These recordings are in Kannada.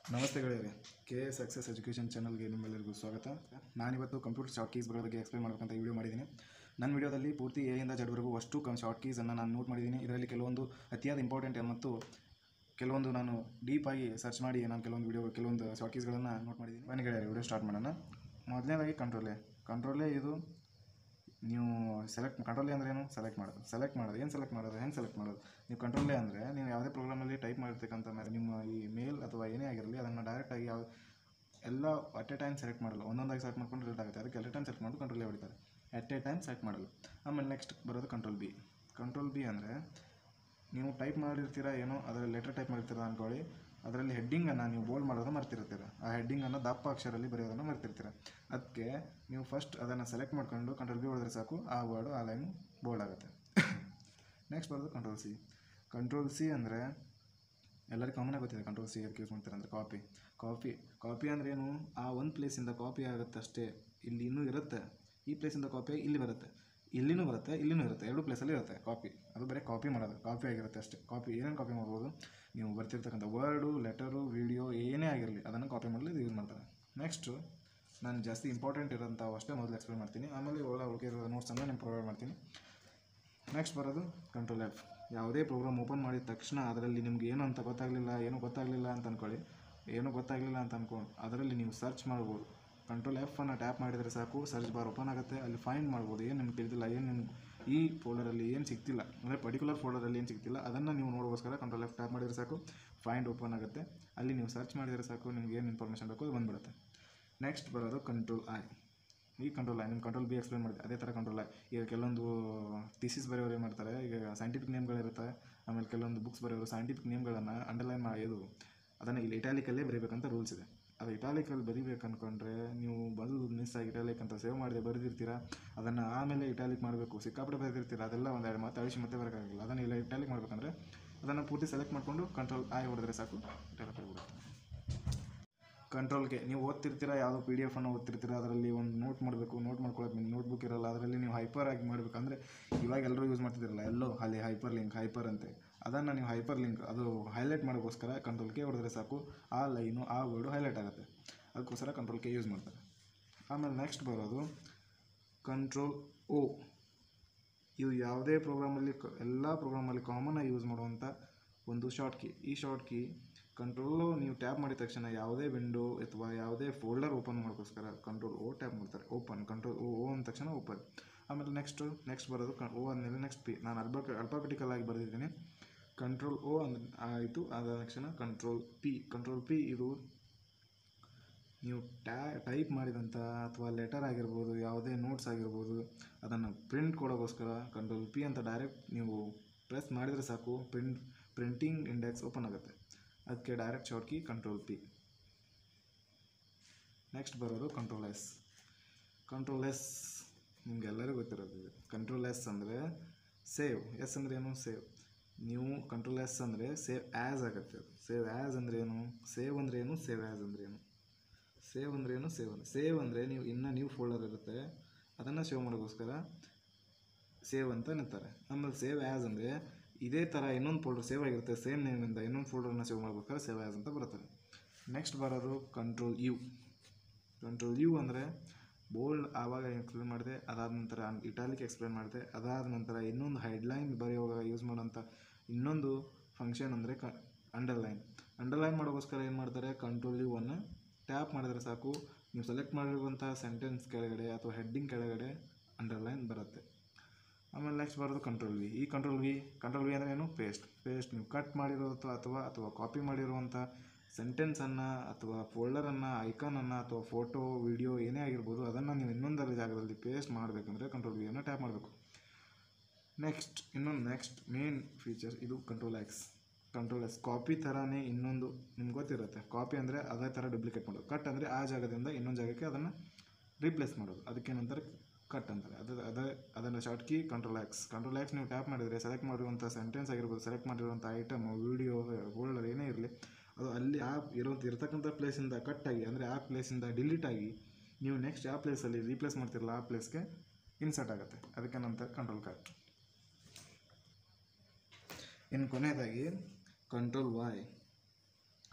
ನಮಸ್ತೆ ಗೆಳೆಯರೆ ಕೆ ಎಸ್ ಸಕ್ಸಸ್ ಎಜುಕೇಷನ್ ಚಾನಲ್ಗೆ ನಿಮ್ಮೆಲ್ಲರಿಗೂ ಸ್ವಾಗತ ನಾನಿವತ್ತು ಕಂಪ್ಯೂಟರ್ ಶಾರ್ಟ್ ಕೀಸ್ ಬರೋ ಬಗ್ಗೆ ಎಕ್ಸ್ಪ್ಲೇನ್ ಮಾಡಬೇಕಂತ ವಿಡಿಯೋ ಮಾಡಿದ್ದೀನಿ ನನ್ನ ವಿಡಿಯೋದಲ್ಲಿ ಪೂರ್ತಿ ಎ ಇಂದ ಜಡ್ವರೆಗೂ ಅಷ್ಟು ಕಮ್ ಶಾರ್ಟ್ ಕೀಸನ್ನು ನಾನು ನೋಟ್ ಮಾಡಿದ್ದೀನಿ ಇದರಲ್ಲಿ ಕೆಲವೊಂದು ಅತಿಯಾದ ಇಂಪಾರ್ಟೆಂಟ್ ಮತ್ತು ಕೆಲವೊಂದು ನಾನು ಡೀಪಾಗಿ ಸರ್ಚ್ ಮಾಡಿ ನಾನು ಕೆಲವೊಂದು ವಿಡಿಯೋ ಕೆಲವೊಂದು ಶಾರ್ಟ್ ಕೀಸ್ಗಳನ್ನು ನೋಟ್ ಮಾಡಿದ್ದೀನಿ ಬನ್ನಿ ಗೆಳೆಯರೆ ವಿಡಿಯೋ ಸ್ಟಾರ್ಟ್ ಮಾಡೋಣ ಮೊದಲನೇದಾಗಿ ಕಂಟ್ರೋಲೇ ಕಂಟ್ರೋಲೇ ಇದು ನೀವು ಸೆಲೆಕ್ಟ್ ಕಂಟ್ರೋಲೇ ಅಂದ್ರೆ ಏನು ಸೆಲೆಕ್ಟ್ ಮಾಡೋದು ಸೆಲೆಕ್ಟ್ ಮಾಡೋದು ಏನು ಸೆಲೆಕ್ಟ್ ಮಾಡೋದು ಹೆಂಗೆ ಸೆಲೆಕ್ಟ್ ಮಾಡೋದು ನೀವು ಕಂಟ್ರೋಲೇ ಅಂದರೆ ನೀವು ಯಾವುದೇ ಪ್ರೋಗ್ರಾಮಲ್ಲಿ ಟೈಪ್ ಮಾಡಿರ್ತಕ್ಕಂಥ ಮೇಲೆ ನಿಮ್ಮ ಈ ಮೇಲ್ ಅಥವಾ ಏನೇ ಆಗಿರಲಿ ಅದನ್ನು ಡೈರೆಕ್ಟಾಗಿ ಯಾವ ಎಲ್ಲ ಅಟ್ ಎ ಟೈಮ್ ಸೆಲೆಕ್ಟ್ ಮಾಡಲ್ಲ ಒಂದೊಂದಾಗಿ ಸೆಲೆಕ್ಟ್ ಮಾಡ್ಕೊಂಡು ರಿಲೇಟ್ ಆಗುತ್ತೆ ಅದಕ್ಕೆ ಎಲ್ಲ ಟೈಮ್ ಸೆಲೆಕ್ಟ್ ಮಾಡಿ ಕಂಟ್ರೋಲೇ ಹೊಡಿತಾರೆ ಅಟ್ ಎ ಟೈಮ್ ಸೆಲೆಕ್ಟ್ ಮಾಡಲ್ಲ ಆಮೇಲೆ ನೆಕ್ಸ್ಟ್ ಬರೋದು ಕಂಟ್ರೋಲ್ ಬಿ ಕಂಟ್ರೋಲ್ ಬಿ ಅಂದರೆ ನೀವು ಟೈಪ್ ಮಾಡಿರ್ತೀರ ಏನೋ ಅದರಲ್ಲಿ ಲೆಟರ್ ಟೈಪ್ ಮಾಡಿರ್ತೀರ ಅಂದ್ಕೊಳ್ಳಿ ಅದರಲ್ಲಿ ಹೆಡ್ಡಿಂಗನ್ನು ನೀವು ಬೋಲ್ಡ್ ಮಾಡೋದನ್ನು ಮರ್ತಿರ್ತೀರ ಆ ಹೆಡ್ಡಿಂಗನ್ನು ದಪ್ಪ ಅಕ್ಷರಲ್ಲಿ ಬರೆಯೋದನ್ನು ಮರ್ತಿರ್ತೀರ ಅದಕ್ಕೆ ನೀವು ಫಸ್ಟ್ ಅದನ್ನು ಸೆಲೆಕ್ಟ್ ಮಾಡ್ಕೊಂಡು ಕಂಟ್ರೋಲ್ ಬಿ ಹೊಡೆದ್ರೆ ಸಾಕು ಆ ವರ್ಡು ಆ ಲೈನು ಬೋಲ್ಡ್ ಆಗುತ್ತೆ ನೆಕ್ಸ್ಟ್ ಬರೋದು ಕಂಟ್ರೋಲ್ ಸಿ ಕಂಟ್ರೋಲ್ ಸಿ ಅಂದರೆ ಎಲ್ಲರಿಗೂ ಕಾಮನ್ ಗೊತ್ತಿದೆ ಕಂಟ್ರೋಲ್ ಸಿ ಅದಕ್ಕೆ ಯೂಸ್ ಮಾಡ್ತಾರೆ ಅಂದರೆ ಕಾಪಿ ಕಾಪಿ ಕಾಪಿ ಅಂದ್ರೆ ಏನು ಆ ಒಂದು ಪ್ಲೇಸಿಂದ ಕಾಪಿ ಆಗುತ್ತೆ ಅಷ್ಟೇ ಇಲ್ಲಿ ಇನ್ನೂ ಇರುತ್ತೆ ಈ ಪ್ಲೇಸಿಂದ ಕಾಪಿ ಇಲ್ಲಿ ಬರುತ್ತೆ ಇಲ್ಲಿನೂ ಬರುತ್ತೆ ಇಲ್ಲಿನೂ ಇರುತ್ತೆ ಎರಡು ಪ್ಲೇಸಲ್ಲಿ ಇರುತ್ತೆ ಕಾಪಿ ಅದು ಬರೀ ಕಾಪಿ ಮಾಡೋದು ಕಾಪಿ ಆಗಿರುತ್ತೆ ಅಷ್ಟೇ ಕಾಪಿ ಏನೇನು ಕಾಪಿ ಮಾಡ್ಬೋದು ನೀವು ಬರ್ತಿರ್ತಕ್ಕಂಥ ವರ್ಡು ಲೆಟರು ವಿಡಿಯೋ ಏನೇ ಆಗಿರಲಿ ಅದನ್ನು ಕಾಪಿ ಮಾಡಲು ಇದು ಯೂಸ್ ಮಾಡ್ತಾರೆ ನೆಕ್ಸ್ಟು ನಾನು ಜಾಸ್ತಿ ಇಂಪಾರ್ಟೆಂಟ್ ಇರೋಂಥವು ಅಷ್ಟೇ ಮೊದಲು ಎಕ್ಸ್ಪ್ಲೇನ್ ಮಾಡ್ತೀನಿ ಆಮೇಲೆ ಒಳ ಉಳಿದಿರೋ ನೋಟ್ಸನ್ನು ನಾನು ಪ್ರೊವೈಡ್ ಮಾಡ್ತೀನಿ ನೆಕ್ಸ್ಟ್ ಬರೋದು ಕಂಟ್ರೋಲ್ ಎಫ್ ಯಾವುದೇ ಪ್ರೋಗ್ರಾಮ್ ಓಪನ್ ಮಾಡಿದ ತಕ್ಷಣ ಅದರಲ್ಲಿ ನಿಮ್ಗೆ ಏನು ಅಂತ ಗೊತ್ತಾಗಲಿಲ್ಲ ಏನೂ ಗೊತ್ತಾಗಲಿಲ್ಲ ಅಂತ ಅಂದ್ಕೊಳ್ಳಿ ಏನೂ ಗೊತ್ತಾಗಲಿಲ್ಲ ಅಂತ ಅಂದ್ಕೊಂಡು ಅದರಲ್ಲಿ ನೀವು ಸರ್ಚ್ ಮಾಡ್ಬೋದು ಕಂಟ್ರೋಲ್ ಎಫ್ ಅನ್ನು ಟ್ಯಾಪ್ ಮಾಡಿದರೆ ಸಾಕು ಸರ್ಚ್ ಬಾರ್ ಓಪನ್ ಆಗುತ್ತೆ ಅಲ್ಲಿ ಫೈಂಡ್ ಮಾಡ್ಬೋದು ಏನು ನಿಮ್ಗೆ ತಿಳಿದಿಲ್ಲ ಏನು ನಿಮ್ಗೆ ಈ ಫೋಲ್ಡರಲ್ಲಿ ಏನು ಸಿಗ್ತಿಲ್ಲ ಅಂದರೆ ಪರ್ಟಿಕ್ಯುಲರ್ ಫೋಲ್ಡರಲ್ಲಿ ಏನು ಸಿಗ್ತಿಲ್ಲ ಅದನ್ನು ನೀವು ನೋಡೋಗೋಸ್ಕರ ಕಂಟ್ರೋಲ್ ಎಫ್ ಟ್ಯಾಪ್ ಮಾಡಿದರೆ ಸಾಕು ಫೈಂಡ್ ಓಪನ್ ಆಗುತ್ತೆ ಅಲ್ಲಿ ನೀವು ಸರ್ಚ್ ಮಾಡಿದರೆ ಸಾಕು ನಿಮ್ಗೆ ಏನು ಇನ್ಫಾರ್ಮೇಷನ್ ಬೇಕೋ ಅದು ಬಂದ್ಬಿಡುತ್ತೆ ನೆಕ್ಸ್ಟ್ ಬರೋದು ಕಂಟ್ರೋಲ್ ಐ ಈ ಕಂಟ್ರೋಲ್ ಐ ನಿಮ್ಮ ಕಂಟ್ರೋಲ್ ಬಿ ಎಕ್ಸ್ಪ್ಲೇನ್ ಮಾಡಿದೆ ಅದೇ ಥರ ಕಂಟ್ರೋಲ್ ಐ ಈಗ ಕೆಲವೊಂದು ಥೀಸಿಸ್ ಬರೆಯೋರು ಏನು ಮಾಡ್ತಾರೆ ಈಗ ಸೈಂಟಿಫಿಕ್ ನೇಮ್ಗಳಿರುತ್ತೆ ಆಮೇಲೆ ಕೆಲವೊಂದು ಬುಕ್ಸ್ ಬರೆಯೋರು ಸೈಂಟಿಫಿಕ್ ನೇಮ್ಗಳನ್ನು ಅಂಡರ್ಲೈನ್ ಮಾಡಿ ಇದು ಅದನ್ನು ಇಲ್ಲಿ ಇಟಾಲಿಕಲ್ಲೇ ಬರೀಬೇಕಂತ ರೂಲ್ಸ್ ಇದೆ ಅದು ಇಟಾಲಿಕಲ್ಲಿ ಬರೀಬೇಕು ಅಂದ್ಕೊಂಡ್ರೆ ನೀವು ಬಂದು ಮಿಸ್ ಆಗಿ ಇಟಾಲಿಕ್ ಅಂತ ಸೇವ್ ಮಾಡಿದೆ ಬರೆದಿರ್ತೀರ ಅದನ್ನು ಆಮೇಲೆ ಇಟಾಲಿಕ್ ಮಾಡಬೇಕು ಸಿಕ್ಕಾಪಟ್ಟೆ ಬರೆದಿರ್ತೀರ ಅದೆಲ್ಲ ಒಂದೆರಡು ಮಾತು ಅಳಿಸಿ ಮತ್ತೆ ಬರೋಕ್ಕಾಗಿಲ್ಲ ಅದನ್ನು ಇಲ್ಲ ಇಟಾಲಿಕ್ ಮಾಡಬೇಕಂದ್ರೆ ಅದನ್ನು ಪೂರ್ತಿ ಸೆಲೆಕ್ಟ್ ಮಾಡಿಕೊಂಡು ಕಂಟ್ರೋಲ್ ಐ ಹೊಡೆದ್ರೆ ಸಾಕು ಇಟಾಲಿಕ್ ಆಗಿಬಿಡುತ್ತೆ ಕಂಟ್ರೋಲ್ಗೆ ನೀವು ಓದ್ತಿರ್ತೀರ ಯಾವುದೋ ಪಿ ಡಿ ಎಫನ್ನು ಓದ್ತಿರ್ತೀರ ಅದರಲ್ಲಿ ಒಂದು ನೋಟ್ ಮಾಡಬೇಕು ನೋಟ್ ಮಾಡ್ಕೊಳ್ಳೋಕೆ ನಿಮ್ಮ ನೋಟ್ಬುಕ್ ಇರಲ್ಲ ಅದರಲ್ಲಿ ನೀವು ಹೈಪರ್ ಆಗಿ ಮಾಡಬೇಕಂದ್ರೆ ಇವಾಗ ಎಲ್ಲರೂ ಯೂಸ್ ಮಾಡ್ತಿದ್ದೀರಲ್ಲ ಎಲ್ಲೋ ಅಲ್ಲಿ ಹೈಪರ್ ಲಿಂಕ್ ಹೈಪರ್ ಅಂತೆ ಅದನ್ನು ನೀವು ಹೈಪರ್ ಲಿಂಕ್ ಅದು ಹೈಲೈಟ್ ಮಾಡೋಕ್ಕೋಸ್ಕರ ಕಂಟ್ರೋಲ್ ಕೆ ಹೊಡೆದ್ರೆ ಸಾಕು ಆ ಲೈನು ಆ ವರ್ಡು ಹೈಲೈಟ್ ಆಗುತ್ತೆ ಅದಕ್ಕೋಸ್ಕರ ಕಂಟ್ರೋಲ್ ಕೆ ಯೂಸ್ ಮಾಡ್ತಾರೆ ಆಮೇಲೆ ನೆಕ್ಸ್ಟ್ ಬರೋದು ಕಂಟ್ರೋಲ್ ಓ ಇದು ಯಾವುದೇ ಪ್ರೋಗ್ರಾಮಲ್ಲಿ ಕ ಎಲ್ಲ ಪ್ರೋಗ್ರಾಮಲ್ಲಿ ಕಾಮನಾಗಿ ಯೂಸ್ ಮಾಡುವಂಥ ಒಂದು ಶಾರ್ಟ್ ಕೀ ಈ ಶಾರ್ಟ್ ಕೀ ಕಂಟ್ರೋಲು ನೀವು ಟ್ಯಾಪ್ ಮಾಡಿದ ತಕ್ಷಣ ಯಾವುದೇ ವಿಂಡೋ ಅಥವಾ ಯಾವುದೇ ಫೋಲ್ಡರ್ ಓಪನ್ ಮಾಡೋಕ್ಕೋಸ್ಕರ ಕಂಟ್ರೋಲ್ ಓ ಟ್ಯಾಪ್ ಮಾಡ್ತಾರೆ ಓಪನ್ ಕಂಟ್ರೋಲ್ ಓ ಓ ಅಂದ ತಕ್ಷಣ ಓಪನ್ ಆಮೇಲೆ ನೆಕ್ಸ್ಟು ನೆಕ್ಸ್ಟ್ ಬರೋದು ಕ ಓ ಆದಮೇಲೆ ನೆಕ್ಸ್ಟ್ ಪಿ ನಾನು ಅಲ್ಬ ಅಲ್ಪಾಬೆಟಿಕಲ್ ಆಗಿ ಬರೆದಿದ್ದೀನಿ ಕಂಟ್ರೋಲ್ ಓ ಅಂದ್ ಆಯಿತು ಅದಾದ ತಕ್ಷಣ ಕಂಟ್ರೋಲ್ ಪಿ ಕಂಟ್ರೋಲ್ ಪಿ ಇದು ನೀವು ಟ್ಯಾ ಟೈಪ್ ಮಾಡಿದಂಥ ಅಥವಾ ಲೆಟರ್ ಆಗಿರ್ಬೋದು ಯಾವುದೇ ನೋಟ್ಸ್ ಆಗಿರ್ಬೋದು ಅದನ್ನು ಪ್ರಿಂಟ್ ಕೊಡೋಕ್ಕೋಸ್ಕರ ಕಂಟ್ರೋಲ್ ಪಿ ಅಂತ ಡೈರೆಕ್ಟ್ ನೀವು ಪ್ರೆಸ್ ಮಾಡಿದರೆ ಸಾಕು ಪ್ರಿಂಟ್ ಪ್ರಿಂಟಿಂಗ್ ಇಂಡೆಕ್ಸ್ ಓಪನ್ ಆಗುತ್ತೆ ಅದಕ್ಕೆ direct short key control P next ಬರೋದು ಕಂಟ್ರೋಲ್ ಎಸ್ ಕಂಟ್ರೋಲ್ ಎಸ್ ನಿಮಗೆಲ್ಲರಿಗೂ ಗೊತ್ತಿರೋದು ಇದು ಕಂಟ್ರೋಲ್ ಎಸ್ ಅಂದರೆ ಸೇವ್ ಎಸ್ ಅಂದರೆ ಏನು ಸೇವ್ ನೀವು ಕಂಟ್ರೋಲ್ ಎಸ್ ಅಂದರೆ ಸೇವ್ ಆ್ಯಸ್ ಆಗುತ್ತೆ ಅದು ಸೇವ್ ಆ್ಯಸ್ ಅಂದರೆ ಏನು ಸೇವ್ ಅಂದರೆ ಏನು ಸೇವ್ ಆ್ಯಸ್ ಅಂದರೆ ಏನು ಸೇವ್ ಅಂದರೆ ಏನು ಸೇವ್ ಅಂದರೆ ಸೇವ್ ಅಂದರೆ ನೀವು ಇನ್ನೂ ನ್ಯೂ ಫೋಲ್ಡರ್ ಇರುತ್ತೆ ಅದನ್ನು ಸೇವ್ ಮಾಡೋಕ್ಕೋಸ್ಕರ ಸೇವ್ ಅಂತ ಅನ್ನತ್ತಾರೆ ಆಮೇಲೆ ಸೇವ್ ಆ್ಯಸ್ ಅಂದರೆ ಇದೇ ಥರ ಇನ್ನೊಂದು ಫೋಲ್ಡರ್ ಸೇವ್ ಆಗಿರುತ್ತೆ ಸೇಮ್ ನೇಮಿಂದ ಇನ್ನೊಂದು ಫೋಲ್ಡರ್ನ ಸೇವ್ ಮಾಡೋಕ್ಕೋಸ್ಕರ ಸೇವ್ ಆ್ಯಸ್ ಅಂತ ಬರುತ್ತದೆ ನೆಕ್ಸ್ಟ್ ಬರೋದು ಕಂಟ್ರೋಲ್ ಯು ಕಂಟ್ರೋಲ್ ಯು ಅಂದರೆ ಬೋಲ್ಡ್ ಆವಾಗ ಎಕ್ಸ್ಪ್ಲೇನ್ ಮಾಡಿದೆ ಅದಾದ ನಂತರ ಇಟಾಲಿಕ್ ಎಕ್ಸ್ಪ್ಲೇನ್ ಮಾಡಿದೆ ಅದಾದ ನಂತರ ಇನ್ನೊಂದು ಹೆಡ್ಲೈನ್ ಬರೆಯುವಾಗ ಯೂಸ್ ಮಾಡೋಂಥ ಇನ್ನೊಂದು ಫಂಕ್ಷನ್ ಅಂದರೆ ಕ ಅಂಡರ್ಲೈನ್ ಅಂಡರ್ಲೈನ್ ಮಾಡೋಕ್ಕೋಸ್ಕರ ಏನು ಮಾಡ್ತಾರೆ ಕಂಟ್ರೋಲ್ ಯು ಅನ್ನು ಟ್ಯಾಪ್ ಮಾಡಿದ್ರೆ ಸಾಕು ನೀವು ಸೆಲೆಕ್ಟ್ ಮಾಡಿರುವಂಥ ಸೆಂಟೆನ್ಸ್ ಕೆಳಗಡೆ ಅಥವಾ ಹೆಡ್ಡಿಂಗ್ ಕೆಳಗಡೆ ಅಂಡರ್ಲೈನ್ ಬರುತ್ತೆ ಆಮೇಲೆ ನೆಕ್ಸ್ಟ್ ಬರೋದು ಕಂಟ್ರೋಲ್ ವಿ ಈ ಕಂಟ್ರೋಲ್ ವಿ ಕಂಟ್ರೋಲ್ ವಿ ಅಂದರೆ ಏನು ಪೇಸ್ಟ್ ಪೇಸ್ಟ್ ನೀವು ಕಟ್ ಮಾಡಿರೋ ಅಥವಾ ಅಥವಾ ಕಾಪಿ ಮಾಡಿರುವಂಥ ಸೆಂಟೆನ್ಸನ್ನು ಅಥವಾ ಫೋಲ್ಡರನ್ನು ಐಕಾನನ್ನು ಅಥವಾ ಫೋಟೋ ವಿಡಿಯೋ ಏನೇ ಆಗಿರ್ಬೋದು ಅದನ್ನು ನೀವು ಇನ್ನೊಂದರ ಜಾಗದಲ್ಲಿ ಪೇಸ್ಟ್ ಮಾಡಬೇಕಂದ್ರೆ ಕಂಟ್ರೋಲ್ ವಿಯನ್ನು ಟ್ಯಾಪ್ ಮಾಡಬೇಕು ನೆಕ್ಸ್ಟ್ ಇನ್ನೊಂದು ನೆಕ್ಸ್ಟ್ ಮೇನ್ ಫೀಚರ್ ಇದು control X control S copy ಥರನೇ ಇನ್ನೊಂದು ನಿಮ್ಗೆ ಗೊತ್ತಿರುತ್ತೆ ಕಾಪಿ ಅಂದರೆ ಅದೇ ಥರ ಡೂಪ್ಲಿಕೇಟ್ ಮಾಡೋದು ಕಟ್ ಅಂದರೆ ಆ ಜಾಗದಿಂದ ಇನ್ನೊಂದು ಜಾಗಕ್ಕೆ ಅದನ್ನು ರೀಪ್ಲೇಸ್ ಮಾಡೋದು ಅದಕ್ಕೇನಂತಾರೆ ಕಟ್ ಅಂತಾರೆ ಅದು ಅದೇ ಅದನ್ನು short key control X control X ನೀವು ಟ್ಯಾಪ್ ಮಾಡಿದರೆ ಸೆಲೆಕ್ಟ್ ಮಾಡಿರುವಂಥ ಸೆಂಟೆನ್ಸ್ ಆಗಿರ್ಬೋದು ಸೆಲೆಕ್ಟ್ ಮಾಡಿರುವಂಥ ಐಟಮ್ ವಿಡಿಯೋ ಫೋಲ್ಡರ್ ಏನೇ ಇರಲಿ ಅದು ಅಲ್ಲಿ ಆ ಇರೋ ಇರತಕ್ಕಂಥ ಪ್ಲೇಸಿಂದ ಕಟ್ ಆಗಿ ಅಂದರೆ ಆ ಪ್ಲೇಸಿಂದ ಡಿಲೀಟ್ ಆಗಿ ನೀವು ನೆಕ್ಸ್ಟ್ ಯಾವ ಪ್ಲೇಸಲ್ಲಿ ರೀಪ್ಲೇಸ್ ಮಾಡ್ತಿರಲ್ಲ ಆ ಪ್ಲೇಸ್ಗೆ ಇನ್ಸರ್ಟ್ ಆಗುತ್ತೆ ಅದಕ್ಕೆ ನಂತರ ಕಂಟ್ರೋಲ್ ಕಟ್ ಇನ್ನು ಕೊನೆಯದಾಗಿ ಕಂಟ್ರೋಲ್ ವಾಯ್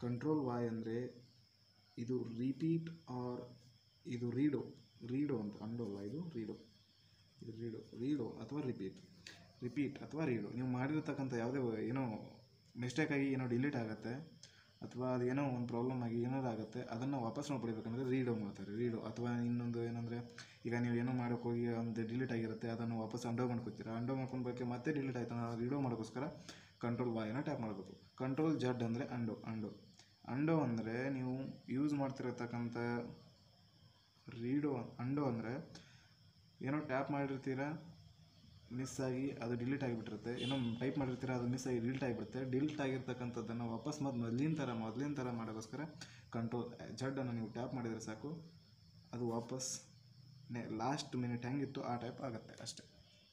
ಕಂಟ್ರೋಲ್ ವಾಯ್ ಅಂದರೆ ಇದು ರಿಪೀಟ್ ಆರ್ ಇದು ರೀಡೋ ರೀಡೋ ಅಂತ ಅಂಡೋ ಅಲ್ಲ ಇದು ರೀಡೋ ಇದು ರೀಡೋ ರೀಡೋ ಅಥವಾ ರಿಪೀಟ್ ರಿಪೀಟ್ ಅಥವಾ ರೀಡೋ ನೀವು ಮಾಡಿರ್ತಕ್ಕಂಥ ಯಾವುದೇ ಏನೋ ಮಿಸ್ಟೇಕ್ ಆಗಿ ಏನೋ ಡಿಲೀಟ್ ಆಗುತ್ತೆ ಅಥವಾ ಅದು ಏನೋ ಒಂದು ಪ್ರಾಬ್ಲಮ್ ಆಗಿ ಏನಾದ್ರು ಆಗುತ್ತೆ ಅದನ್ನು ವಾಪಸ್ ನಾವು ಪಡಿಬೇಕಂದ್ರೆ ರೀಡೋ ಮಾಡ್ತಾರೆ ರೀಡೋ ಅಥವಾ ಇನ್ನೊಂದು ಏನಂದರೆ ಈಗ ನೀವು ಏನೋ ಮಾಡೋಕೆ ಹೋಗಿ ಒಂದು ಡಿಲೀಟ್ ಆಗಿರುತ್ತೆ ಅದನ್ನು ವಾಪಸ್ ಅಂಡೋ ಮಾಡ್ಕೊತೀರಾ ಅಂಡೋ ಮಾಡ್ಕೊಂಡ್ಬೇಕು ಮತ್ತೆ ಡಿಲೀಟ್ ಆಯ್ತು ನಾವು ರೀಡೋ ಮಾಡೋಕ್ಕೋಸ್ಕರ ಕಂಟ್ರೋಲ್ ವಾಯನ್ನ ಟ್ಯಾಪ್ ಮಾಡಬೇಕು ಕಂಟ್ರೋಲ್ ಜಡ್ ಅಂದರೆ ಅಂಡೋ ಅಂಡೋ ಅಂಡೋ ಅಂದರೆ ನೀವು ಯೂಸ್ ಮಾಡ್ತಿರತಕ್ಕಂಥ ರೀಡೋ ಅಂಡೋ ಅಂದರೆ ಏನೋ ಟ್ಯಾಪ್ ಮಾಡಿರ್ತೀರ ಮಿಸ್ ಆಗಿ ಅದು ಡಿಲೀಟ್ ಆಗಿಬಿಟ್ಟಿರುತ್ತೆ ಏನೋ ಟೈಪ್ ಮಾಡಿರ್ತೀರ ಅದು ಮಿಸ್ ಆಗಿ ಡಿಲೀಟ್ ಆಗಿಬಿಡುತ್ತೆ ಡಿಲೀಟ್ ಆಗಿರ್ತಕ್ಕಂಥದ್ದನ್ನು ವಾಪಸ್ ಮತ್ತು ಮೊದಲಿನ ಥರ ಮೊದಲಿನ ಥರ ಮಾಡೋಕ್ಕೋಸ್ಕರ ಕಂಟ್ರೋಲ್ ಜಡ್ಡನ್ನು ನೀವು ಟ್ಯಾಪ್ ಮಾಡಿದರೆ ಸಾಕು ಅದು ವಾಪಸ್ ಲಾಸ್ಟ್ ಮಿನಿಟ್ ಹೆಂಗಿತ್ತು ಆ ಟೈಪ್ ಆಗುತ್ತೆ ಅಷ್ಟೇ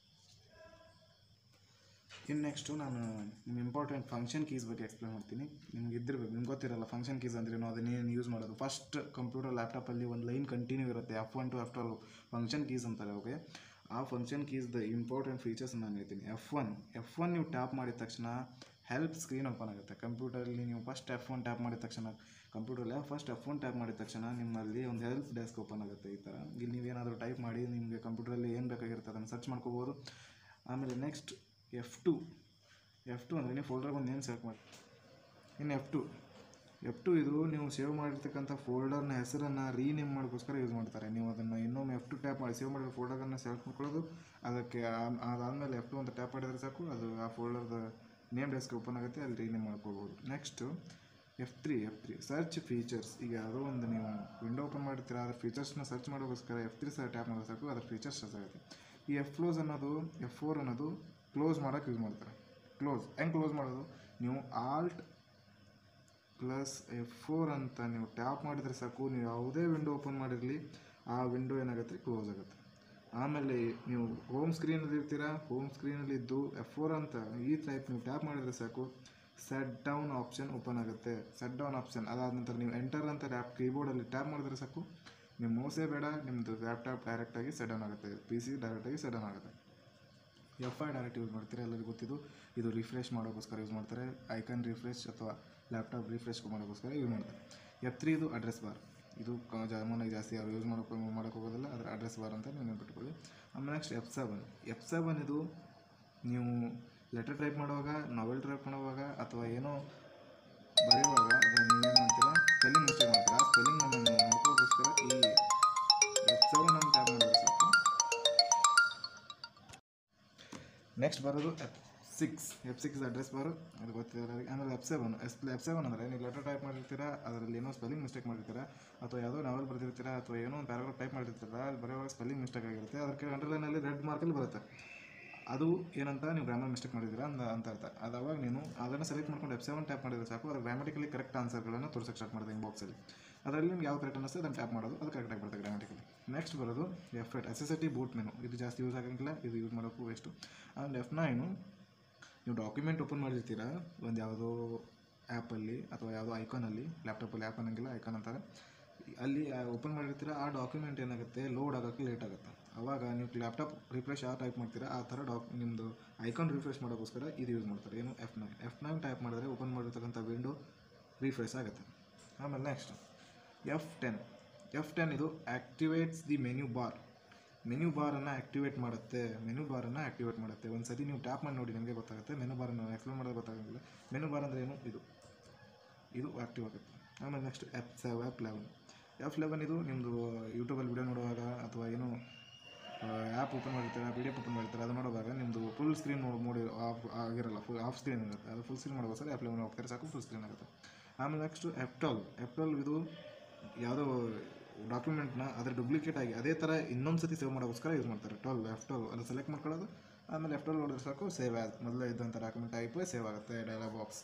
ಇನ್ನು ನೆಕ್ಸ್ಟು ನಾನು ನಿಮ್ಮ ಇಂಪಾರ್ಟೆಂಟ್ ಫಂಕ್ಷನ್ ಕೀಸ್ ಬಗ್ಗೆ ಎಕ್ಸ್ಪ್ಲೇನ್ ಮಾಡ್ತೀನಿ ನಿಮ್ಗೆ ಇದ್ದಿರ್ಬೇಕು ನಿಮ್ಗೆ ಗೊತ್ತಿರಲ್ಲ ಫಂಕ್ಷನ್ ಕೀಸ್ ಅಂದ್ರೇನು ಅದನ್ನೇನು ಯೂಸ್ ಮಾಡೋದು ಫಸ್ಟ್ ಕಂಪ್ಯೂಟರ್ ಲ್ಯಾಪ್ಟಾಪಲ್ಲಿ ಒಂದು ಲೈನ್ ಕಂಟಿನ್ಯೂ ಇರುತ್ತೆ F one to F twelve function keys ಅಂತಾರೆ ಓಕೆ ಆ ಫಂಕ್ಷನ್ ಕೀಸ್ದ ಇಂಪಾರ್ಟೆಂಟ್ ಫೀಚರ್ಸ್ ನಾನು ಹೇಳ್ತೀನಿ ಎಫ್ ಒನ್ ಎಫ್ ಒನ್ ನೀವು ಟ್ಯಾಪ್ ಮಾಡಿದ ತಕ್ಷಣ ಹೆಲ್ಪ್ ಸ್ಕ್ರೀನ್ ಓಪನ್ ಆಗುತ್ತೆ ಕಂಪ್ಯೂಟರಲ್ಲಿ ನೀವು ಫಸ್ಟ್ ಎಫ್ ಒನ್ ಟ್ಯಾಪ್ ಮಾಡಿದ ತಕ್ಷಣ ಕಂಪ್ಯೂಟರ್ಲೆ ಫಸ್ಟ್ ಎಫ್ ಒನ್ ಟ್ಯಾಪ್ ಮಾಡಿದ ತಕ್ಷಣ ನಿಮ್ಮಲ್ಲಿ ಒಂದು ಹೆಲ್ಪ್ ಡೆಸ್ಕ್ ಓಪನ್ ಆಗುತ್ತೆ ಈ ಥರ ಇಲ್ಲಿ ನೀವೇನಾದರೂ ಟೈಪ್ ಮಾಡಿ ನಿಮಗೆ ಕಂಪ್ಯೂಟರಲ್ಲಿ ಏನು ಬೇಕಾಗಿರುತ್ತೆ ಅದನ್ನು ಸರ್ಚ್ ಮಾಡ್ಕೋಬೋದು ಆಮೇಲೆ next F two F two ಅಂದರೆ ನೀವು ಫೋಲ್ಡರ್ ಒಂದು ನೇಮ್ ಸೆಲೆಕ್ಟ್ ಮಾಡಿ ಇನ್ನು ಎಫ್ ಟು ಎಫ್ ಟು ಇದು ನೀವು ಸೇವ್ ಮಾಡಿರ್ತಕ್ಕಂಥ ಫೋಲ್ಡರ್ನ ಹೆಸರನ್ನು ರೀನೇಮ್ ಮಾಡೋಕ್ಕೋಸ್ಕರ ಯೂಸ್ ಮಾಡ್ತಾರೆ ನೀವು ಅದನ್ನು ಇನ್ನೊಮ್ಮೆ ಎಫ್ ಟು ಟ್ಯಾಪ್ ಮಾಡಿ ಸೇವ್ ಮಾಡಿರೋ ಫೋಲ್ಡರನ್ನು ಸೆಲೆಕ್ಟ್ ಮಾಡ್ಕೊಳ್ಳೋದು ಅದಕ್ಕೆ ಆ- ಅದಾದಮೇಲೆ ಎಫ್ ಟು ಅಂತ ಟ್ಯಾಪ್ ಮಾಡಿದ್ರೆ ಸಾಕು ಅದು ಆ ಫೋಲ್ಡರ್ದ ನೇಮ್ ಡೆಸ್ಕ್ ಓಪನ್ ಆಗುತ್ತೆ ಅಲ್ಲಿ ರೀನೇಮ್ ಮಾಡ್ಕೋಬೋದು next F three F three search features ಈಗ ಯಾವುದೋ ಒಂದು ನೀವು ವಿಂಡೋ ಓಪನ್ ಮಾಡ್ತೀರಾ ಅದ್ರ ಫೀಚರ್ಸ್ನ ಸರ್ಚ್ ಮಾಡೋಕ್ಕೋಸ್ಕರ ಎಫ್ ತ್ರೀ ಸರ್ ಟ್ಯಾಪ್ ಮಾಡಿದ್ರೆ ಸಾಕು ಅದ್ರ ಫೀಚರ್ಸ್ ಸರ್ಚ್ ಆಗುತ್ತೆ ಈ ಎಫ್ ಕ್ಲೋಸ್ ಅನ್ನೋದು ಎಫ್ ಫೋರ್ ಅನ್ನೋದು ಕ್ಲೋಸ್ ಮಾಡೋಕ್ಕೆ ಯೂಸ್ ಮಾಡ್ತಾರೆ ಕ್ಲೋಸ್ ಹೆಂಗೆ ಕ್ಲೋಸ್ ಮಾಡೋದು ನೀವು ಆಲ್ಟ್ ಪ್ಲಸ್ ಎಫ್ ಫೋರ್ ಅಂತ ನೀವು ಟ್ಯಾಪ್ ಮಾಡಿದರೆ ಸಾಕು ನೀವು ಯಾವುದೇ ವಿಂಡೋ ಓಪನ್ ಮಾಡಿರಲಿ ಆ ವಿಂಡೋ ಏನಾಗುತ್ತೆ ಕ್ಲೋಸ್ ಆಗುತ್ತೆ ಆಮೇಲೆ ನೀವು ಹೋಮ್ ಸ್ಕ್ರೀನಲ್ಲಿ ಇರ್ತೀರಾ ಹೋಮ್ ಸ್ಕ್ರೀನಲ್ಲಿ ಇದ್ದು ಎಫ್ ಫೋರ್ ಅಂತ ಈ ಟೈಪ್ ನೀವು ಟ್ಯಾಪ್ ಮಾಡಿದರೆ ಸಾಕು ಸೆಟ್ ಡೌನ್ ಆಪ್ಷನ್ ಓಪನ್ ಆಗುತ್ತೆ ಸೆಟ್ ಡೌನ್ ಆಪ್ಷನ್ ಅದಾದ ನಂತರ ನೀವು ಎಂಟರ್ ಅಂತ ಲ್ಯಾಪ್ ಕೀಬೋರ್ಡಲ್ಲಿ ಟ್ಯಾಪ್ ಮಾಡಿದ್ರೆ ಸಾಕು ನಿಮ್ಮ ಮೌಸೇ ಬೇಡ ನಿಮ್ಮದು ಲ್ಯಾಪ್ಟಾಪ್ ಡೈರೆಕ್ಟಾಗಿ ಸೆಟ್ ಡೌನ್ ಆಗುತ್ತೆ ಪಿ ಸಿ ಡೈರೆಕ್ಟಾಗಿ ಸೆಟ್ ಡೌನ್ ಆಗುತ್ತೆ ಎಫ್ ಐ ಡೈರೆಕ್ಟ್ ಯೂಸ್ ಮಾಡ್ತಾರೆ ಎಲ್ಲರಿಗೂ ಗೊತ್ತಿದ್ದು ಇದು ರಿಫ್ರೆಶ್ ಮಾಡೋಕ್ಕೋಸ್ಕರ ಯೂಸ್ ಮಾಡ್ತಾರೆ ಐಕನ್ ರಿಫ್ರೆಶ್ ಅಥವಾ ಲ್ಯಾಪ್ಟಾಪ್ ರಿಫ್ರೆಶ್ ಮಾಡೋಕ್ಕೋಸ್ಕರ ಯೂಸ್ ಮಾಡ್ತಾರೆ ಎಫ್ ತ್ರೀ ಇದು ಅಡ್ರೆಸ್ ಬಾರ್ ಇದು ಜಾಮೂನಾಗಿ ಜಾಸ್ತಿ ಯಾರು ಯೂಸ್ ಮಾಡೋಕೆ ಮಾಡೋಕೆ ಹೋಗೋದಿಲ್ಲ ಅದರ ಅಡ್ರೆಸ್ ಬಾರ್ ಅಂತ ನೀವು ನೆನ್ಪಿಟ್ಕೊಳ್ಳಿ ಆಮೇಲೆ next F seven F seven ಇದು ನೀವು ಲೆಟರ್ ಟೈಪ್ ಮಾಡುವಾಗ ನಾವೆಲ್ ಟೈಪ್ ಮಾಡುವಾಗ ಅಥವಾ ಏನೋ ಬರೆಯುವಾಗ ಅದನ್ನು ನೀವೇನು ಮಾಡ್ತೀರಾ ಸ್ಪೆಲ್ಲಿಂಗ್ ಮಿಸ್ಟೇಕ್ ಮಾಡ್ತೀರಾ ಆ ಸ್ಪೆಲ್ಲಿಂಗ್ ನೋಡ್ಕೋಕ್ಕೋಸ್ಕರ ಈ ಎಫ್ ಸೆವೆನ್ ಅಂತ ಟ್ಯಾಪ್ ಮಾಡಿದ್ರೆ ಸಾಕು ನೆಕ್ಸ್ಟ್ ಬರೋದು F six F six address bar ಅದು ಗೊತ್ತಿರೋದು ಆಮೇಲೆ F seven S F seven ಅಂದರೆ ನೀವು ಲೆಟರ್ ಟೈಪ್ ಮಾಡಿರ್ತೀರಾ ಅದರಲ್ಲಿ ಏನೋ ಸ್ಪೆಲ್ಲಿಂಗ್ ಮಿಸ್ಟೇಕ್ ಮಾಡಿರ್ತೀರಾ ಅಥವಾ ಯಾವುದೋ ನಾವೆಲ್ ಬರೆದಿರ್ತೀರಾ ಅಥವಾ ಏನೋ ಒಂದು ಪ್ಯಾರಾಗ್ರಾಫ್ ಟೈಪ್ ಮಾಡಿರ್ತೀರಾ ಅಲ್ಲಿ ಬರೆಯುವಾಗ ಸ್ಪೆಲ್ಲಿಂಗ್ ಮಿಸ್ಟೇಕ್ ಆಗಿರುತ್ತೆ ಅದಕ್ಕೆ ಅಂಡರ್ಲೈನಲ್ಲಿ ರೆಡ್ ಮಾರ್ಕಲ್ಲಿ ಬರುತ್ತೆ ಅದು ಏನಂತ ನೀವು ಗ್ರಾಮರ್ ಮಿಸ್ಟೇಕ್ ಮಾಡಿದ್ದೀರಾ ಅಂತ ಅಂತ ಅರ್ಥ ಅದು ಅವಾಗ ನೀನು ಅದನ್ನು ಸೆಲೆಕ್ಟ್ ಮಾಡ್ಕೊಂಡು ಎಫ್ ಸೆವೆನ್ ಟ್ಯಾಪ್ ಮಾಡಿದ್ರೆ ಸಾಕು ಅದು ಗ್ರಾಮೆಟಿಕಲಿ ಕರೆಕ್ಟ್ ಆನ್ಸರ್ಗಳನ್ನು ತೋರ್ಸಕ್ಕೆ ಸ್ಟಾರ್ಟ್ ಮಾಡಿದೆ ಬಾಕ್ಸಲ್ಲಿ ಅದರಲ್ಲಿ ನಿಮ್ಗೆ ಯಾವ ಕರೆಕ್ಟ್ ಅನ್ನಿಸ್ತದೆ ಅದನ್ನು ಟ್ಯಾಪ್ ಮಾಡೋದು ಅದು ಕರೆಕ್ಟಾಗಿ ಬರುತ್ತೆ ಗ್ರಾಮೆಟಿಕಲಿ ನೆಕ್ಸ್ಟ್ ಬರೋದು F eight S S T boot menu ಇದು ಜಾಸ್ತಿ ಯೂಸ್ ಆಗಂಗಿಲ್ಲ ಇದು ಯೂಸ್ ಮಾಡೋಕ್ಕೂ ವೇಸ್ಟು ಆಮೇಲೆ ಎಫ್ ನೈನು ನೀವು ಡಾಕ್ಯುಮೆಂಟ್ ಓಪನ್ ಮಾಡಿರ್ತೀರಾ ಒಂದು ಯಾವುದೋ ಆ್ಯಪಲ್ಲಿ ಅಥವಾ ಯಾವುದೋ ಐಕಾನಲ್ಲಿ ಲ್ಯಾಪ್ಟಾಪಲ್ಲಿ ಆ್ಯಪ್ ಅನ್ನಂಗಿಲ್ಲ ಐಕಾನ್ ಅಂತಾರೆ ಅಲ್ಲಿ ಓಪನ್ ಮಾಡಿರ್ತೀರ ಆ ಡಾಕ್ಯುಮೆಂಟ್ ಏನಾಗುತ್ತೆ ಲೋಡ್ ಆಗೋಕ್ಕೆ ಲೇಟ್ ಆಗುತ್ತೆ ಅವಾಗ ನೀವು ಲ್ಯಾಪ್ಟಾಪ್ ರಿಫ್ರೆಶ್ ಯಾವ ಟೈಪ್ ಮಾಡ್ತೀರಾ ಆ ಥರ ಡಾಕ್ ನಿಮ್ಮದು ಐಕಾನ್ ರಿಫ್ರೆಶ್ ಮಾಡೋಕ್ಕೋಸ್ಕರ ಇದು ಯೂಸ್ ಮಾಡ್ತಾರೆ ಏನು F nine F nine type ಮಾಡಿದ್ರೆ ಓಪನ್ ಮಾಡಿರ್ತಕ್ಕಂಥ ವಿಂಡೋ ರಿಫ್ರೆಶ್ ಆಗುತ್ತೆ ಆಮೇಲೆ next F ten F ten ಇದು activates the menu bar menu ಬಾರನ್ನು ಆ್ಯಕ್ಟಿವೇಟ್ ಮಾಡುತ್ತೆ ಮೆನು ಬಾರನ್ನು ಆ್ಯಕ್ಟಿವೇಟ್ ಮಾಡುತ್ತೆ ಒಂದು ಸತಿ ನೀವು ಟ್ಯಾಪ್ ಮಾಡಿ ನೋಡಿ ನಿಮಗೆ ಗೊತ್ತಾಗುತ್ತೆ ಮೆನು ಬಾರನ್ನು ಎಕ್ಸ್ಪ್ಲೇನ್ ಮಾಡೋದು ಗೊತ್ತಾಗಂಗಿಲ್ಲ ಮೆನು ಬಾರ್ ಅಂದರೆ ಏನು ಇದು ಇದು ಆ್ಯಕ್ಟಿವ್ ಆಗುತ್ತೆ ಆಮೇಲೆ next F seven F eleven F eleven ಇದು ನಿಮ್ಮದು ಯೂಟ್ಯೂಬಲ್ಲಿ ವಿಡಿಯೋ ನೋಡುವಾಗ ಅಥವಾ ಏನು ಆ್ಯಪ್ ಓಪನ್ ಮಾಡಿರ್ತಾರೆ ಪಿ ಡಿ ಎಫ್ ಓಪನ್ ಮಾಡಿರ್ತಾರೆ ಅದು ನೋಡುವಾಗ ನಿಮ್ಮದು ಫುಲ್ ಸ್ಕ್ರೀನ್ ನೋಡಿ ನೋಡಿ ಆಫ್ ಆಗಿರಲ್ಲ ಫುಲ್ ಆಫ್ ಸ್ಕ್ರೀನ್ ಇರುತ್ತೆ ಅದು ಫುಲ್ ಸ್ಕ್ರೀನ್ ಮಾಡೋಕ್ಕೋಸ್ಕರ ಎಫ್ ಲೆವೆನ್ ಹೋಗ್ತಾರೆ ಸಾಕು ಫುಲ್ ಸ್ಕ್ರೀನ್ ಆಗುತ್ತೆ ಆಮೇಲೆ next F twelve F twelve ಇದು ಯಾವುದೋ ಡಾಕ್ಯುಮೆಂಟ್ನ ಅದರ ಡೂಪ್ಲಿಕೇಟ್ ಆಗಿ ಅದೇ ಥರ ಇನ್ನೊಂದು ಸತಿ ಸೇವ್ ಮಾಡೋಕ್ಕೋಸ್ಕರ ಯೂಸ್ ಮಾಡ್ತಾರೆ ಟ್ವೆಲ್ ಎಫ್ ಟ್ವೆಲ್ ಅದು ಸೆಲೆಕ್ಟ್ ಮಾಡ್ಕೊಳ್ಳೋದು ಆಮೇಲೆ ಎಫ್ ಟ್ವೆಲ್ ನೋಡಿದ್ರೆ ಸಾಕು ಸೇವ್ ಆದ ಮೊದಲೇ ಇದ್ದಂಥ ಡಾಕ್ಯುಮೆಂಟ್ ಟೈಪ್ ಸೇವ್ ಆಗುತ್ತೆ ಡೈಲಾಗ್ ಬಾಕ್ಸ್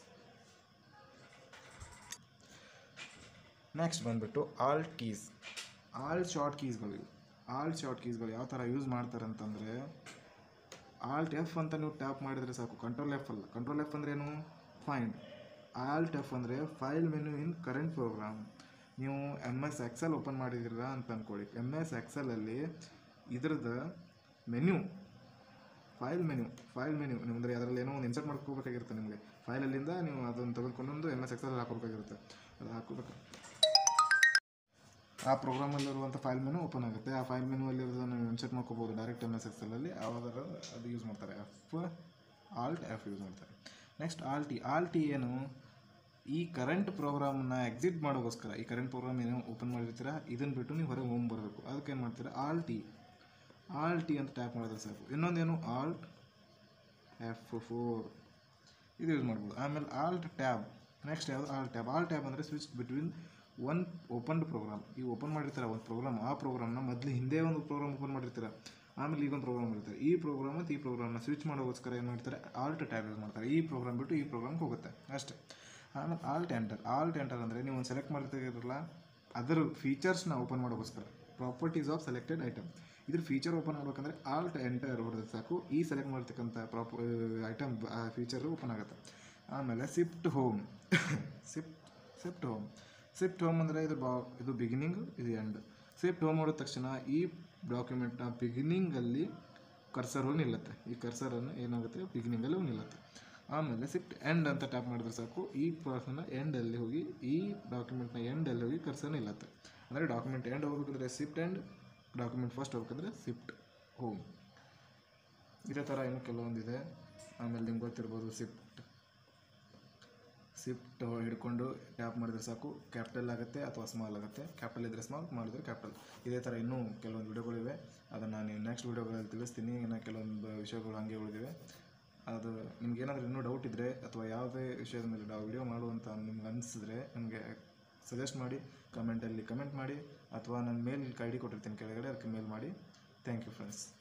ನೆಕ್ಸ್ಟ್ ಬಂದುಬಿಟ್ಟು ಆಲ್ಟ್ ಕೀಸ್ ಆಲ್ಟ್ ಶಾರ್ಟ್ ಕೀಸ್ಗಳು ಇವು ಆಲ್ಟ್ ಶಾರ್ಟ್ ಕೀಸ್ಗಳು ಯಾವ ಥರ ಯೂಸ್ ಮಾಡ್ತಾರೆ ಅಂತಂದರೆ ಆಲ್ಟ್ ಎಫ್ ಅಂತ ನೀವು ಟ್ಯಾಪ್ ಮಾಡಿದರೆ ಸಾಕು ಕಂಟ್ರೋಲ್ ಎಫ್ ಅಲ್ಲ ಕಂಟ್ರೋಲ್ ಎಫ್ ಅಂದ್ರೆ ಏನು ಫೈಂಡ್ ಆಲ್ಟ್ ಎಫ್ ಅಂದರೆ file menu in current program ನೀವು ಎಮ್ ಎಸ್ ಎಕ್ಸೆಲ್ ಓಪನ್ ಮಾಡಿದ್ದೀರಾ ಅಂತ ಅಂದ್ಕೊಳ್ಳಿ ಎಮ್ ಎಸ್ ಎಕ್ಸೆಲಲ್ಲಿ ಇದ್ರದ್ದು menu file menu file menu ಅಂದರೆ ಅದರಲ್ಲಿ ಏನೋ ಒಂದು ಇನ್ಸರ್ಟ್ ಮಾಡ್ಕೋಬೇಕಾಗಿರುತ್ತೆ ನಿಮಗೆ ಫೈಲಲ್ಲಿಂದ ನೀವು ಅದನ್ನು ತೆಗೆದುಕೊಂಡು ಎಮ್ ಎಸ್ ಎಕ್ಸಲ್ಲಿ ಹಾಕೋಬೇಕಾಗಿರುತ್ತೆ ಅದು ಹಾಕೋಬೇಕು ಆ ಪ್ರೋಗ್ರಾಮಲ್ಲಿರುವಂಥ ಫೈಲ್ ಮೆನು ಓಪನ್ ಆಗುತ್ತೆ ಆ ಫೈಲ್ ಮೆನು ಅಲ್ಲಿ ನೀವು ಇನ್ಸರ್ಟ್ ಮಾಡ್ಕೋಬೋದು ಡೈರೆಕ್ಟ್ ಎಮ್ ಎಸ್ ಎಕ್ಸಲಲ್ಲಿ ಆವಾಗ ಅದು ಯೂಸ್ ಮಾಡ್ತಾರೆ ಎಫ್ ಆಲ್ಟ್ ಎಫ್ ಯೂಸ್ ಮಾಡ್ತಾರೆ next alt alt ಏನು ಈ ಕರೆಂಟ್ ಪ್ರೋಗ್ರಾಮ್ನ ಎಕ್ಸಿಟ್ ಮಾಡೋಕ್ಕೋಸ್ಕರ ಈ ಕರೆಂಟ್ ಪ್ರೋಗ್ರಾಮ್ ಏನು ಓಪನ್ ಮಾಡಿರ್ತೀರ ಇದನ್ನು ಬಿಟ್ಟು ನೀವು ಹೊರಗೆ ಹೋಗಿ ಬರಬೇಕು ಅದಕ್ಕೆ ಏನು ಮಾಡ್ತೀರಾ ಆಲ್ ಟಿ ಆಲ್ ಟಿ ಅಂತ ಟ್ಯಾಪ್ ಮಾಡಿದ್ರೆ ಸಾಕು ಇನ್ನೊಂದೇನು ಆಲ್ಟ್ ಎಫ್ ಫೋರ್ ಇದು ಯೂಸ್ ಮಾಡ್ಬೋದು ಆಮೇಲೆ ಆಲ್ಟ್ ಟ್ಯಾಬ್ ನೆಕ್ಸ್ಟ್ ಯಾವುದು ಆಲ್ ಟ್ಯಾಬ್ ಆಲ್ ಟ್ಯಾಬ್ ಅಂದರೆ switch between one opened program ಈ ಓಪನ್ ಮಾಡಿರ್ತಾರೆ ಒಂದು ಪ್ರೋಗ್ರಾಮ್ ಆ ಪ್ರೋಗ್ರಾಮ್ನ ಮೊದಲು ಹಿಂದೆ ಒಂದು ಪ್ರೋಗ್ರಾಮ್ ಓಪನ್ ಮಾಡಿರ್ತಾರೆ ಆಮೇಲೆ ಈಗೊಂದು ಪ್ರೋಗ್ರಾಮ್ ಇರ್ತಾರೆ ಈ ಪ್ರೋಗ್ರಾಮ್ ಮತ್ತು ಈ ಪ್ರೋಗ್ರಾಮ್ನ ಸ್ವಿಚ್ ಮಾಡೋಕ್ಕೋಸ್ಕರ ಏನು ಮಾಡ್ತಾರೆ ಆಲ್ಟ್ ಟ್ಯಾಬ್ ಯೂಸ್ ಮಾಡ್ತಾರೆ ಈ ಪ್ರೋಗ್ರಾಮ್ ಬಿಟ್ಟು ಈ ಪ್ರೋಗ್ರಾಮ್ಗೆ ಹೋಗುತ್ತೆ ಅಷ್ಟೇ ಆಮೇಲೆ ಆಲ್ಟ್ ಎಂಟರ್ ಆಲ್ಟ್ ಎಂಟರ್ ಅಂದರೆ ನೀವು ಒಂದು ಸೆಲೆಕ್ಟ್ ಮಾಡ್ತಿರಲ್ಲ ಅದರ ಫೀಚರ್ಸ್ನ ಓಪನ್ ಮಾಡೋಕ್ಕೋಸ್ಕರ ಪ್ರಾಪರ್ಟೀಸ್ ಆಫ್ ಸೆಲೆಕ್ಟೆಡ್ ಐಟಮ್ ಇದ್ರ ಫೀಚರ್ ಓಪನ್ ಮಾಡ್ಬೇಕಂದ್ರೆ ಆಲ್ಟ್ ಎಂಟರ್ ಹೊಡೆದ್ರೆ ಸಾಕು ಈ ಸೆಲೆಕ್ಟ್ ಮಾಡ್ತಕ್ಕಂಥ ಪ್ರಾಪ ಐಟಮ್ ಫೀಚರು ಓಪನ್ ಆಗುತ್ತೆ ಆಮೇಲೆ shift home shift shift home shift home ಅಂದರೆ ಇದು ಬಾ ಇದು ಬಿಗಿನಿಂಗ್ ಇದು ಎಂಡ್ ಸಿಫ್ಟ್ ಹೋಮ್ ಮಾಡಿದ ತಕ್ಷಣ ಈ ಡಾಕ್ಯುಮೆಂಟ್ನ ಬಿಗಿನಿಂಗಲ್ಲಿ ಕರ್ಸರ್ ಹೋಗಿ ನಿಲ್ಲುತ್ತೆ ಈ ಕರ್ಸರನ್ನು ಏನಾಗುತ್ತೆ ಬಿಗಿನಿಂಗಲ್ಲಿ ಹೋಗಿ ನಿಲ್ಲುತ್ತೆ ಆಮೇಲೆ ಸಿಫ್ಟ್ ಎಂಡ್ ಅಂತ ಟ್ಯಾಪ್ ಮಾಡಿದ್ರೆ ಸಾಕು ಈ ಪರ್ಸನ್ನ ಎಂಡಲ್ಲಿ ಹೋಗಿ ಈ ಡಾಕ್ಯುಮೆಂಟ್ನ ಎಂಡಲ್ಲಿ ಹೋಗಿ ಕರ್ಸರ್ ನಿಲ್ಲುತ್ತೆ ಅಂದರೆ ಡಾಕ್ಯುಮೆಂಟ್ ಎಂಡ್ ಹೋಗ್ಬೇಕಂದ್ರೆ ಸಿಫ್ಟ್ ಎಂಡ್ ಡಾಕ್ಯುಮೆಂಟ್ ಫಸ್ಟ್ ಹೋಗ್ಬೇಕಂದ್ರೆ ಸಿಫ್ಟ್ ಹೋಮ್ ಇದೇ ಥರ ಇನ್ನೂ ಕೆಲವೊಂದಿದೆ ಆಮೇಲೆ ನಿಮ್ಗೆ ಗೊತ್ತಿರ್ಬೋದು ಸಿಫ್ಟ್ ಸಿಫ್ಟ್ ಹಿಡ್ಕೊಂಡು ಟ್ಯಾಪ್ ಮಾಡಿದ್ರೆ ಸಾಕು ಕ್ಯಾಪಿಟಲ್ ಆಗುತ್ತೆ ಅಥವಾ ಸ್ಮಾಲ್ ಆಗುತ್ತೆ ಕ್ಯಾಪಿಟಲ್ ಇದ್ದರೆ ಸ್ಮಾಲ್ ಮಾಡಿದ್ರೆ ಕ್ಯಾಪಿಟಲ್ ಇದೇ ಥರ ಇನ್ನೂ ಕೆಲವೊಂದು ವಿಡಿಯೋಗಳಿವೆ ಅದನ್ನು ನಾನು ನೆಕ್ಸ್ಟ್ ವಿಡಿಯೋಗಳಲ್ಲಿ ತಿಳಿಸ್ತೀನಿ ಇನ್ನು ಕೆಲವೊಂದು ವಿಷಯಗಳು ಹಾಗೆ ಉಳಿದಿವೆ ಅದು ನಿಮ್ಗೆ ಏನಾದರೂ ಇನ್ನೂ ಡೌಟ್ ಇದ್ದರೆ ಅಥವಾ ಯಾವುದೇ ವಿಷಯದ ಮೇಲೆ ನಾವು ವಿಡಿಯೋ ಮಾಡುವಂತ ನಿಮ್ಗೆ ಅನಿಸಿದ್ರೆ ನಿಮಗೆ ಸಜೆಸ್ಟ್ ಮಾಡಿ ಕಮೆಂಟಲ್ಲಿ ಕಮೆಂಟ್ ಮಾಡಿ ಅಥವಾ ನನ್ನ ಮೇಲ್ ಐ ಡಿ ಕೊಟ್ಟಿರ್ತೀನಿ ಕೆಳಗಡೆ ಅದಕ್ಕೆ ಮೇಲ್ ಮಾಡಿ ಥ್ಯಾಂಕ್ ಯು ಫ್ರೆಂಡ್ಸ್